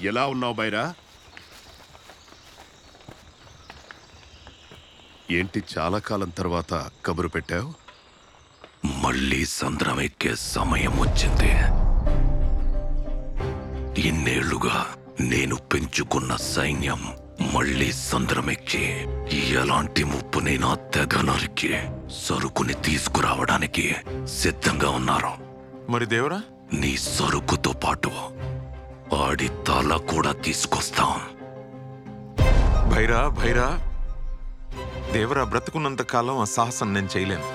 ఎలా ఉన్నావు బైరా ఏంటి చాలా కాలం తర్వాత కబురు పెట్టావు మళ్ళీ సంద్రం ఎక్కే సమయం వచ్చింది ఇన్నేళ్లుగా నేను పెంచుకున్న సైన్యం మళ్ళీ సంద్రం ఎక్కి ఎలాంటి ముప్పునైనా తెగ నరికి సరుకుని తీసుకురావడానికి సిద్ధంగా ఉన్నారు మరి దేవరా నీ సరుకుతో పాటు ఆడి తల కూడా తీసుకొస్తాం భైరా భైరా దేవరా బ్రతుకున్నంత కాలం ఆ సాహసం నేను చేయలేను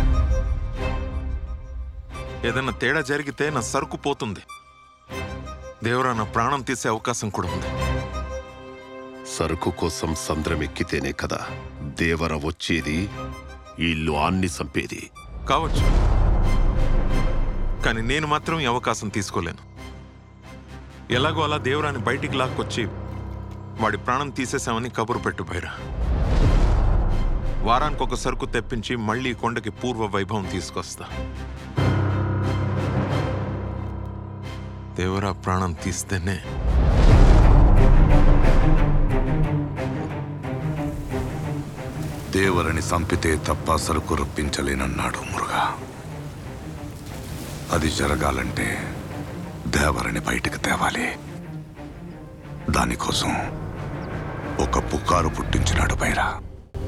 ఏదన్నా తేడా జరిగితే నా సరుకు పోతుంది దేవరా నా ప్రాణం తీసే అవకాశం కూడా ఉంది సరుకు కోసం సంద్రం ఎక్కితేనే కదా దేవర వచ్చేది ఇల్లు ఆన్ని సంపేది కావచ్చు కానీ నేను మాత్రం ఈ అవకాశం తీసుకోలేను ఎలాగో అలా దేవరాని బయటికి లాక్కొచ్చి వాడి ప్రాణం తీసేశామని కబురు పెట్టు భైరా వారానికి ఒక సరుకు తెప్పించి మళ్ళీ ఈ కొండకి పూర్వ వైభవం తీసుకొస్తా దేవరా ప్రాణం తీస్తేనే దేవరని చంపితే తప్ప సరుకు రప్పించలేనన్నాడు మురుగా అది జరగాలంటే దేవరని బయటికి తేవాలి దానికోసం ఒక పుకారు పుట్టించినాడు బైరా